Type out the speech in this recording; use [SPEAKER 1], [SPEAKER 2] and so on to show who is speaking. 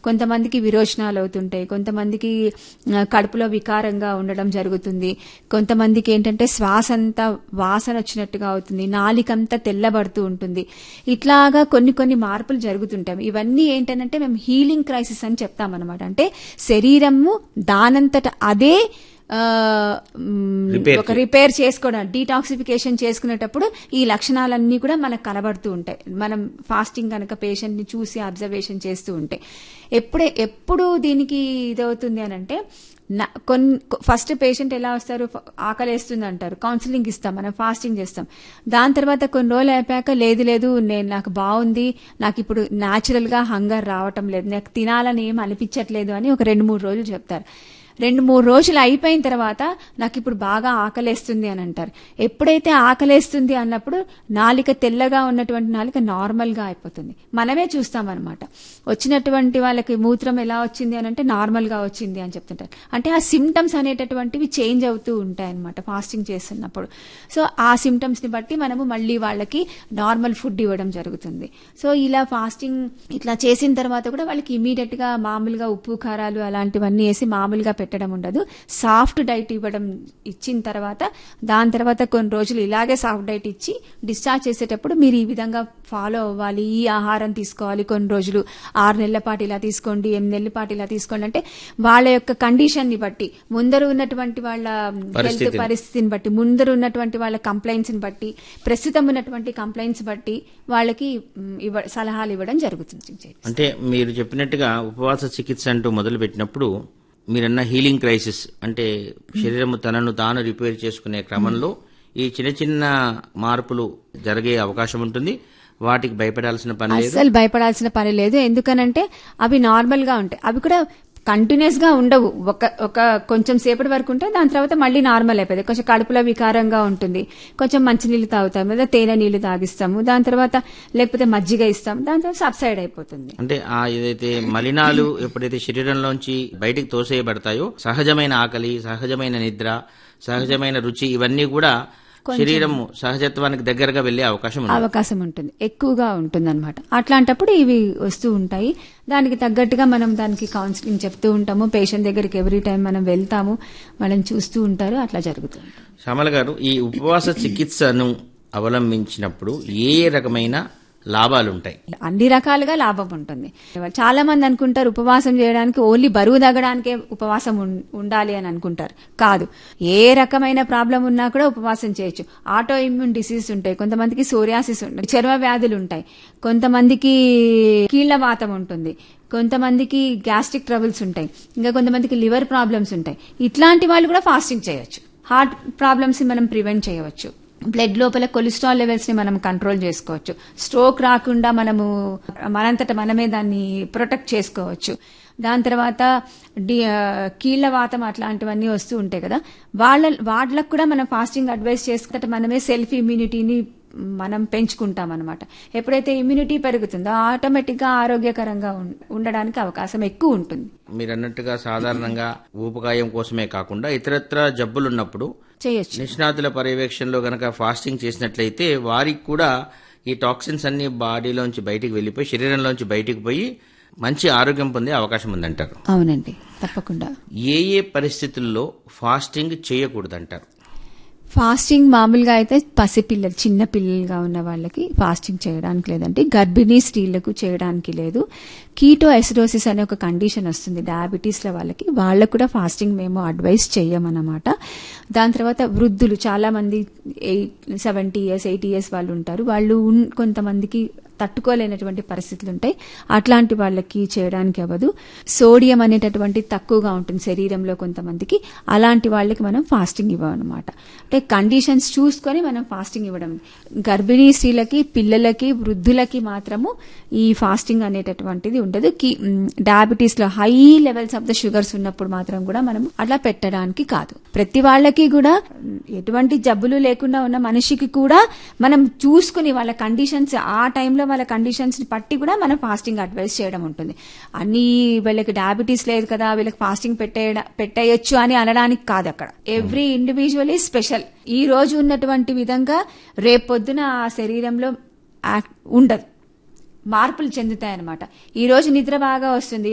[SPEAKER 1] కొంతమందికి విరోచనాలు అవుతుంటాయి కొంతమందికి ఆ, కడుపులో వికారంగా ఉండడం జరుగుతుంది కొంతమందికి ఏంటంటే శ్వాస అంతా వాసన వచ్చినట్టుగా అవుతుంది నాలికంతా తెల్లబడుతూ ఉంటుంది ఇట్లాగా కొన్ని కొన్ని మార్పులు జరుగుతుంటాయి ఇవన్నీ ఏంటంటే మేము హీలింగ్ క్రైసిస్ అని చెప్తామన్నమాట అంటే శరీరము దానంతట అదే ఆ, మ్,
[SPEAKER 2] Repair
[SPEAKER 1] ఒక రిపేర్ చేసుకోవడం డీటాక్సిఫికేషన్ చేసుకునేటప్పుడు ఈ లక్షణాలన్నీ కూడా మనకు కనబడుతూ ఉంటాయి మనం ఫాస్టింగ్ కనుక పేషెంట్ ని చూసి అబ్జర్వేషన్ చేస్తూ ఉంటే ఎప్పుడే ఎప్పుడు దీనికి ఇదవుతుంది అని అంటే నా- కొన్ని ఫస్ట్ పేషెంట్ ఎలా వస్తారు ఫ- ఆకలేస్తుంది అంటారు కౌన్సిలింగ్ ఇస్తాం మనం ఫాస్టింగ్ చేస్తాం దాని తర్వాత కొన్ని రోజులు అయిపోయాక లేదు లేదు నేను నాకు బాగుంది నాకు ఇప్పుడు న్యాచురల్ గా హంగర్ రావటం లేదు నాకు తినాలని ఏం అనిపించట్లేదు అని ఒక రెండు మూడు రోజులు చెప్తారు రెండు మూడు రోజులు అయిపోయిన తర్వాత నాకు ఇప్పుడు బాగా ఆకలేస్తుంది అని అంటారు ఎప్పుడైతే ఆకలేస్తుంది అన్నప్పుడు నాలిక తెల్లగా ఉన్నటువంటి నాలిక నార్మల్ గా అయిపోతుంది మనమే చూస్తామన్నమాట వచ్చినటువంటి వాళ్ళకి మూత్రం ఎలా వచ్చింది అని అంటే నార్మల్ గా వచ్చింది అని చెప్తుంటారు అంటే ఆ సిమ్టమ్స్ అనేటటువంటివి చేంజ్ అవుతూ ఉంటాయి అనమాట ఫాస్టింగ్ చేస్తున్నప్పుడు సో ఆ సిమ్టమ్స్ ని బట్టి మనము మళ్ళీ వాళ్ళకి నార్మల్ ఫుడ్ ఇవ్వడం జరుగుతుంది సో ఇలా ఫాస్టింగ్ ఇట్లా చేసిన తర్వాత కూడా వాళ్ళకి ఇమీడియట్ గా మామూలుగా ఉప్పు కారాలు అలాంటివన్నీ వేసి మామూలుగా పెట్టడం ఉండదు సాఫ్ట్ డైట్ ఇవ్వడం ఇచ్చిన తర్వాత దాని తర్వాత కొన్ని రోజులు ఇలాగే సాఫ్ట్ డైట్ ఇచ్చి డిశ్చార్జ్ చేసేటప్పుడు మీరు ఈ విధంగా ఫాలో అవ్వాలి ఈ ఆహారం తీసుకోవాలి కొన్ని రోజులు ఆరు నెలల పాటు ఇలా తీసుకోండి ఎనిమిది నెలల పాటు ఇలా తీసుకోండి అంటే వాళ్ళ యొక్క కండిషన్ ని బట్టి ముందర ఉన్నటువంటి వాళ్ళ హెల్త్
[SPEAKER 2] పరిస్థితిని.
[SPEAKER 1] పరిస్థితిని బట్టి ముందర ఉన్నటువంటి వాళ్ళ కంప్లైంట్స్ ని బట్టి ప్రస్తుతం ఉన్నటువంటి కంప్లైంట్స్ బట్టి వాళ్ళకి మ్, ఇవ్వ సలహాలు ఇవ్వడం జరుగుతుంది
[SPEAKER 2] అంటే మీరు చెప్పినట్టుగా ఉపవాస చికిత్స అంటూ మొదలు పెట్టినప్పుడు మీరన్న హీలింగ్ క్రైసిస్ అంటే శరీరము తనను తాను రిపేర్ చేసుకునే క్రమంలో ఈ చిన్న చిన్న మార్పులు జరిగే అవకాశం ఉంటుంది వాటికి భయపడాల్సిన పని లేదు
[SPEAKER 1] అస్సలు భయపడాల్సిన పని లేదు ఎందుకనంటే అవి నార్మల్ గా ఉంటాయి అవి కూడా కంటిన్యూస్ గా ఉండవు ఒక ఒక కొంచెం సేపటి వరకు ఉంటే దాని తర్వాత మళ్ళీ నార్మల్ అయిపోయింది కొంచెం కడుపులో వికారంగా ఉంటుంది కొంచెం మంచినీళ్ళు తాగుతాము లేదా తేనె నీళ్లు తాగిస్తాము దాని తర్వాత లేకపోతే మజ్జిగ ఇస్తాము దాని తర్వాత సబ్సైడ్ అయిపోతుంది
[SPEAKER 2] అంటే ఆ ఏదైతే మలినాలు ఎప్పుడైతే శరీరంలోంచి బయటికి తోసేయబడతాయో సహజమైన ఆకలి సహజమైన నిద్ర సహజమైన రుచి ఇవన్నీ కూడా శరీరము సహజత్వానికి దగ్గరగా వెళ్లే అవకాశం ఉంది
[SPEAKER 1] అవకాశం ఉంటుంది ఎక్కువగా ఉంటుంది అనమాట అట్లాంటప్పుడు ఇవి వస్తూ ఉంటాయి దానికి తగ్గట్టుగా మనం దానికి కౌన్సిలింగ్ చెప్తూ ఉంటాము పేషెంట్ దగ్గరికి ఎవ్రీ టైం మనం వెళ్తాము వాళ్ళని చూస్తూ ఉంటారు అట్లా జరుగుతుంది
[SPEAKER 2] శ్యామల గారు ఈ ఉపవాస చికిత్సను అవలంబించినప్పుడు ఏ ఏ రకమైన లాభాలు ఉంటాయి
[SPEAKER 1] అన్ని రకాలుగా లాభం ఉంటుంది చాలా మంది అనుకుంటారు ఉపవాసం చేయడానికి ఓన్లీ బరువు తగ్గడానికే ఉపవాసం ఉం- ఉండాలి అని అనుకుంటారు కాదు ఏ రకమైన ప్రాబ్లం ఉన్నా కూడా ఉపవాసం చేయొచ్చు ఆటో ఇమ్యూన్ డిసీజ్ ఉంటాయి కొంతమందికి సోరియాసిస్ ఉంటాయి చర్మ వ్యాధులు ఉంటాయి కొంతమందికి కీళ్ల వాతం ఉంటుంది కొంతమందికి గ్యాస్ట్రిక్ ట్రబుల్స్ ఉంటాయి ఇంకా కొంతమందికి లివర్ ప్రాబ్లమ్స్ ఉంటాయి ఇట్లాంటి వాళ్ళు కూడా ఫాస్టింగ్ చేయొచ్చు హార్ట్ ప్రాబ్లమ్స్ మనం ప్రివెంట్ చేయవచ్చు బ్లడ్ లోపల కొలెస్ట్రాల్ లెవెల్స్ ని మనం కంట్రోల్ చేసుకోవచ్చు స్ట్రోక్ రాకుండా మనము మనంతట మనమే దాన్ని ప్రొటెక్ట్ చేసుకోవచ్చు దాని తర్వాత డి ఆ, కీళ్ల వాతం అట్లాంటివన్నీ వస్తూ ఉంటాయి కదా వాళ్ళ వాళ్ళకు కూడా మనం ఫాస్టింగ్ అడ్వైస్ చేసుకుంటే మనమే సెల్ఫ్ ఇమ్యూనిటీని మనం పెంచుకుంటాం అనమాట ఎప్పుడైతే ఇమ్యూనిటీ పెరుగుతుందో ఆటోమేటిక్ గా ఆరోగ్యకరంగా ఉం- ఉండడానికి అవకాశం ఎక్కువ ఉంటుంది
[SPEAKER 2] మీరు అన్నట్టుగా సాధారణంగా ఊపకాయం కోసమే కాకుండా ఇతరత్ర జబ్బులున్నప్పుడు
[SPEAKER 1] చేయొచ్చు
[SPEAKER 2] నిష్ణాతుల పర్యవేక్షణలో గనక ఫాస్టింగ్ చేసినట్లయితే వారికి కూడా ఈ టాక్సిన్స్ అన్ని బాడీలోంచి బయటికి వెళ్ళిపోయి శరీరంలోంచి బయటికి పోయి మంచి ఆరోగ్యం పొందే అవకాశం ఉందంటారు
[SPEAKER 1] అవునండి తప్పకుండా
[SPEAKER 2] ఏ ఏ పరిస్థితుల్లో ఫాస్టింగ్ చేయకూడదంటారు
[SPEAKER 1] ఫాస్టింగ్ మామూలుగా అయితే పసిపిల్లలు చిన్న పిల్లలుగా ఉన్న వాళ్ళకి ఫాస్టింగ్ చేయడానికి లేదంటే గర్భిణీ స్త్రీలకు చేయడానికి లేదు కీటో ఎసిడోసిస్ అనే ఒక కండిషన్ వస్తుంది డయాబెటీస్ల వాళ్ళకి వాళ్ళకు కూడా ఫాస్టింగ్ మేము అడ్వైస్ చెయ్యమన్నమాట దాని తర్వాత వృద్ధులు చాలా మంది eight seventy years eighty years వాళ్ళు ఉంటారు వాళ్ళు ఉన్- కొంతమందికి తట్టుకోలేనటువంటి పరిస్థితులు ఉంటాయి అట్లాంటి వాళ్ళకి చేయడానికి అవ్వదు సోడియం అనేటటువంటి తక్కువగా ఉంటుంది శరీరంలో కొంతమందికి అలాంటి వాళ్ళకి మనం ఫాస్టింగ్ ఇవ్వమన్నమాట అంటే కండిషన్స్ చూసుకొని మనం ఫాస్టింగ్ ఇవ్వడం గర్భిణీ స్త్రీలకి పిల్లలకి వృద్ధులకి మాత్రము ఈ ఫాస్టింగ్ అనేటటువంటిది ఉండదు డయాబెటీస్ లో high levels of the sugars ఉన్నప్పుడు మాత్రం కూడా మనం అట్లా పెట్టడానికి కాదు ప్రతి వాళ్ళకి కూడా మ్, ఎటువంటి జబ్బులు లేకుండా ఉన్న మనిషికి కూడా మనం చూసుకుని వాళ్ళ కండిషన్స్ ఆ టైంలో వాళ్ళ కండిషన్స్ ని బట్టి కూడా మనం ఫాస్టింగ్ అడ్వైస్ చేయడం ఉంటుంది అన్ని వీళ్ళకి డయాబెటీస్ లేదు కదా వీళ్ళకి ఫాస్టింగ్ పెట్టే పెట్టేయచ్చు అని అనడానికి కాదు అక్కడ ఎవ్రీ ఇండివిజువల్ ఈ స్పెషల్ ఈ రోజు ఉన్నటువంటి విధంగా రేపొద్దున ఆ శరీరంలో యాక్- ఉండదు మార్పులు చెందుతాయన్నమాట ఈ రోజు నిద్ర బాగా వస్తుంది